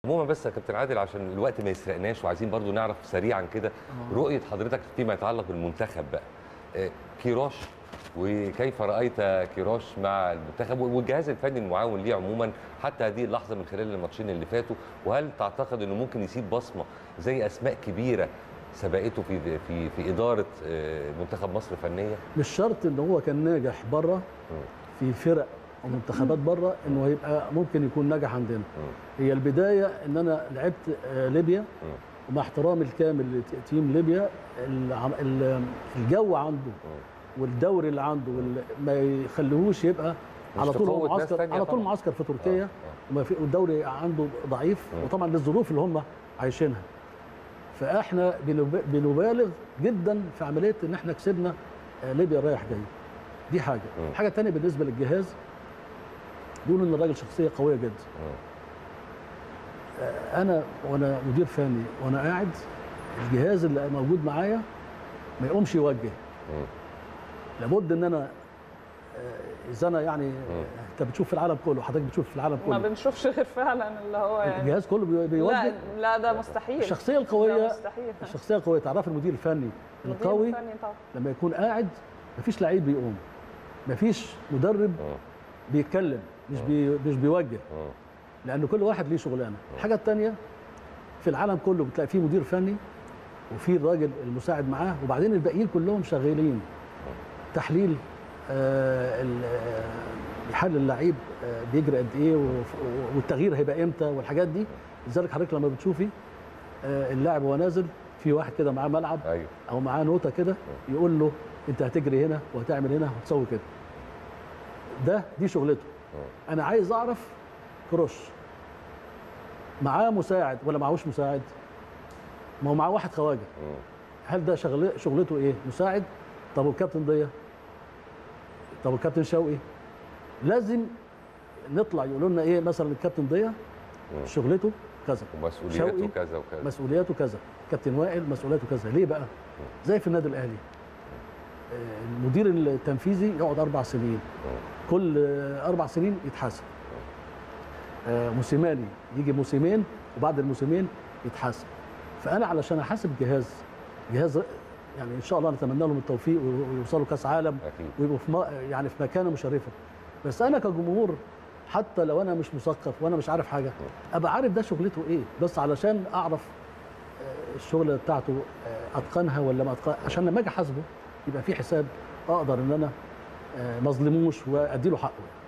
عموما بس يا كابتن عادل عشان الوقت ما يسرقناش وعايزين برضو نعرف سريعا كده رؤيه حضرتك فيما يتعلق بالمنتخب بقى آه، كيروش وكيف رايت كيروش مع المنتخب والجهاز الفني المعاون ليه عموما حتى هذه اللحظه من خلال الماتشين اللي فاتوا وهل تعتقد انه ممكن يسيب بصمه زي اسماء كبيره سبقته في في في اداره آه، منتخب مصر فنيه مش شرط ان هو كان ناجح بره في فرق ومنتخبات بره انه هيبقى ممكن يكون ناجح عندنا هي البدايه ان انا لعبت آه، ليبيا ومع احترامي الكامل لتيم ليبيا العم- ال- الجو عنده والدوري اللي عنده وال- ما يخليهوش يبقى مش على طول هو تفوق ناس معسكر تانية على طول طبعاً. معسكر في تركيا آه، وما في والدوري عنده ضعيف وطبعا للظروف اللي هم عايشينها فاحنا بنب- بنبالغ جدا في عمليه ان احنا كسبنا آه، ليبيا رايح جاي دي حاجه مم. الحاجه الثانيه بالنسبه للجهاز بيقولوا ان الراجل شخصيه قويه جدا آه، انا وانا مدير فني وانا قاعد الجهاز اللي موجود معايا ما يقومش يوجه لابد ان انا آه، اذا انا يعني آه، انت بتشوف في العالم كله حضرتك بتشوف في العالم ما كله بنشوفش غير فعلا اللي هو يعني الجهاز كله بي- لا بيوجه لا ده مستحيل الشخصيه ده القويه مستحيل الشخصيه القويه تعرف المدير الفني المدير القوي الفني طبعا لما يكون قاعد مفيش لعيب بيقوم مفيش مدرب بيتكلم مش بي مش بيوجه لان كل واحد ليه شغلانه الحاجه الثانيه في العالم كله بتلاقي فيه مدير فني وفي الراجل المساعد معاه وبعدين الباقيين كلهم شغالين تحليل آه ال- آه، بيحلل اللعيب آه بيجري قد ايه وف- والتغيير هيبقى امتى والحاجات دي لذلك حضرتك لما بتشوفي آه اللاعب وهو نازل في واحد كده معاه ملعب ايوه او معاه نوته كده يقول له انت هتجري هنا وهتعمل هنا وهتسوي كده ده دي شغلته انا عايز اعرف كروش معاه مساعد ولا معهوش مساعد ما هو معاه واحد خواجه هل ده شغل شغلته ايه مساعد طب والكابتن ضياء طب والكابتن شوقي لازم نطلع يقولوا لنا ايه مثلا الكابتن ضياء شغلته كذا ومسؤولياته شوقي كذا وكذا مسؤولياته كذا كابتن وائل مسؤولياته كذا ليه بقى زي في النادي الاهلي آه، المدير التنفيذي يقعد اربع سنين كل آه، اربع سنين يتحاسب آه، موسيماني يجي موسمين وبعد الموسمين يتحاسب فانا علشان احاسب جهاز جهاز يعني ان شاء الله نتمنى لهم التوفيق ويوصلوا كاس عالم اكيد ويبقوا في ما- يعني في مكانه مشرفه بس انا كجمهور حتى لو انا مش مثقف وانا مش عارف حاجه ابقى عارف ده شغلته ايه بس علشان اعرف آه، الشغله بتاعته آه، اتقنها ولا ما اتقنها عشان لما اجي احاسبه يبقى في حساب اقدر ان انا آه، ما اظلموش وادي له حقه